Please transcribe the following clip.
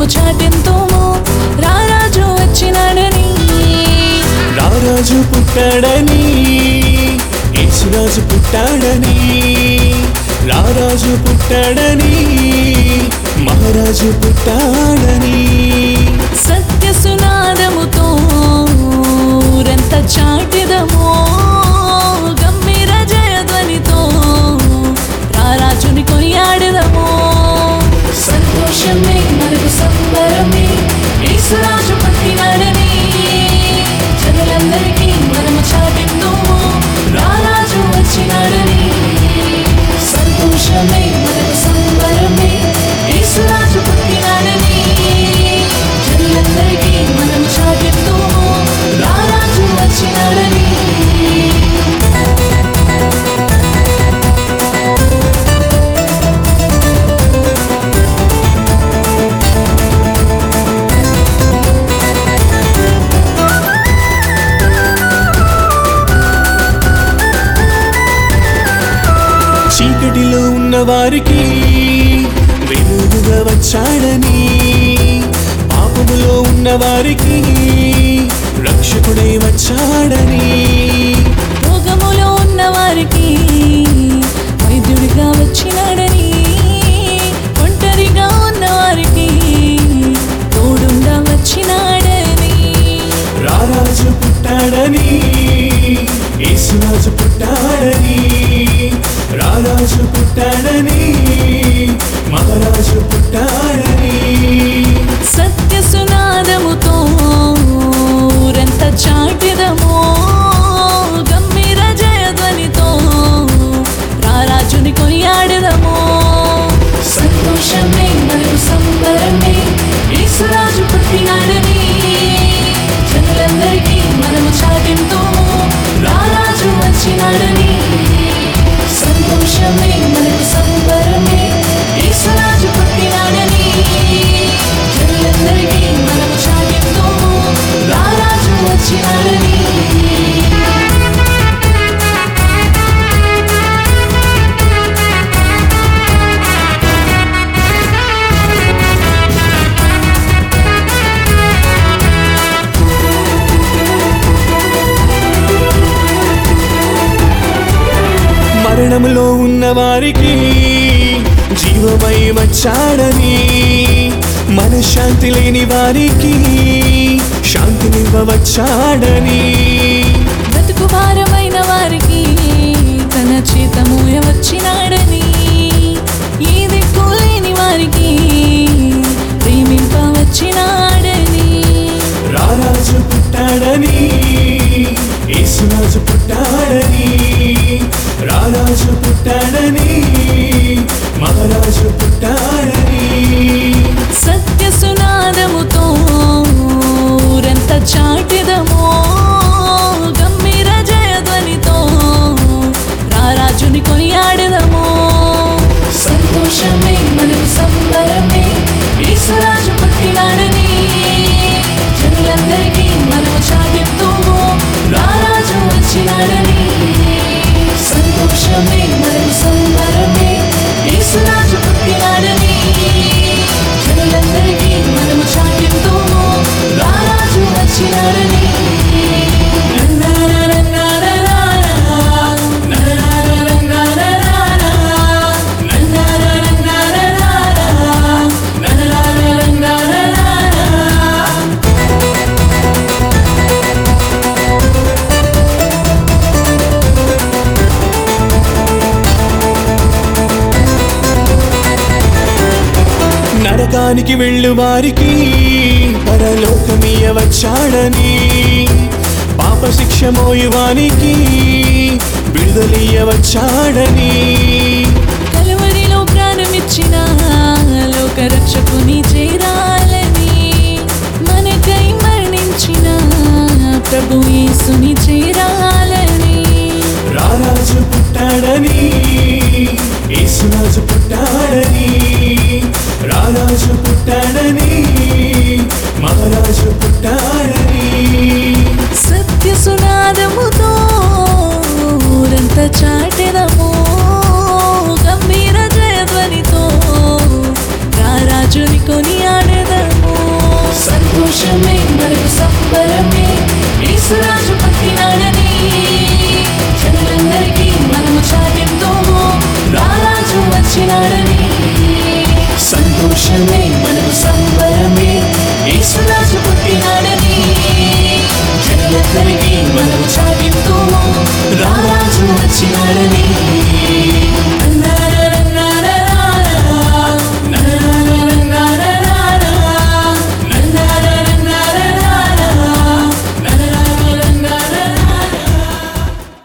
చాటెంతోమో రారాజు వచ్చినాడని రారాజు పుట్టాడని యేసురాజు పుట్టాడని రారాజు పుట్టాడని మహారాజు పుట్టాడని సత్య సునాదముతో ఊరంత చాటెదమో గంభీర జయధ్వనితో రారాజుని కొనియాడెదమో సంతోషమే మనకు సంబరమే యేసురాజు పుట్టినాడని జనులందరికీ మనము చాటెందుము రారాజు వచ్చినాడని సంతోషమే మనకు సంబరమే యేసురాజు పుట్టినాడని జనులందరికీ మనము చాటెందుము రారాజు వచ్చినాడని చీకటిలో ఉన్న వారికి వెలుగుగా వచ్చాడని పాపములో ఉన్న వారికి రక్షకుడై వచ్చాడని రోగములో ఉన్న వారికి వైద్యుడిగా వచ్చినాడని ఒంటరిగా ఉన్న వారికి తోడుండా వచ్చినాడని రారాజు పుట్టాడని యేసురాజు పుట్టాడని రారాజు పుట్టాడని మహారాజు పుట్టాడని సత్య సునాదముతో ఊరంత చాటెదమో గంభీర జయధ్వనితో రారాజుని కొనియాడెదమో సంతోషమే మనకు సంబరమే యేసురాజు పుట్టినాడని జనులందరికీ మనము చాటెందుము రారాజు వచ్చినాడని సంతోషమే మనకు సంబరమే యేసురాజు పుట్టినాడని జనులందరికీ మనము చాటెందుము రారాజు వచ్చినాడని మరణములో ఉన్న వారికి జీవమై వచ్చాడని మనశ్శాంతి లేని వారికి శాంతినివ్వ వచ్చాడని బ్రతుకు భారమైన వారికి తన చేత మోయ వచ్చినాడని ఏ దిక్కు లేని వారికి ప్రేమింప వచ్చినాడని రారాజు పుట్టాడని యేసురాజు పుట్టాడని రారాజు పుట్టాడని మహారాజు పుట్టాడని సత్య సునాదముతో ఊరంత చాటెదమో గంభీర జయధ్వనితో రారాజుని కొనియాడెదమో సంతోషమే మనకు సంబరమే యేసురాజు పుట్టినాడని జనులందరికీ మనము చాటెందుము రారాజు వచ్చినాడని సంతోషమే మనకు సంబరమే యేసురాజు పుట్టినాడని జనులందరికీ మనము చాటెందుము రారాజు వచ్చినాడని నరకానికి వెళ్ళు వారికి పరలోకమీయ వచ్చాడని పాప శిక్ష మోయువానికి విడుదలీయ వచ్చాడని కలువరిలో ప్రాణమిచ్చిన లోక రక్షకుని చేరాలని మనకై మరణించిన ప్రభు యేసుని చేరాలని రారాజు పుట్టాడని యేసురాజు పుట్టాడని రారాజు పుట్టాడని మహారాజు పుట్టాడని సత్య సునాదముతో ఊరంత చాటెదము గంభీర జయధ్వనితో రారాజుని కొని ఆడెదము సంతోషమే మనకు సంబరమే యేసురాజు పుట్టినాడని జనులందరికీ మనము చాటింతూ రారాజు వచ్చినాడని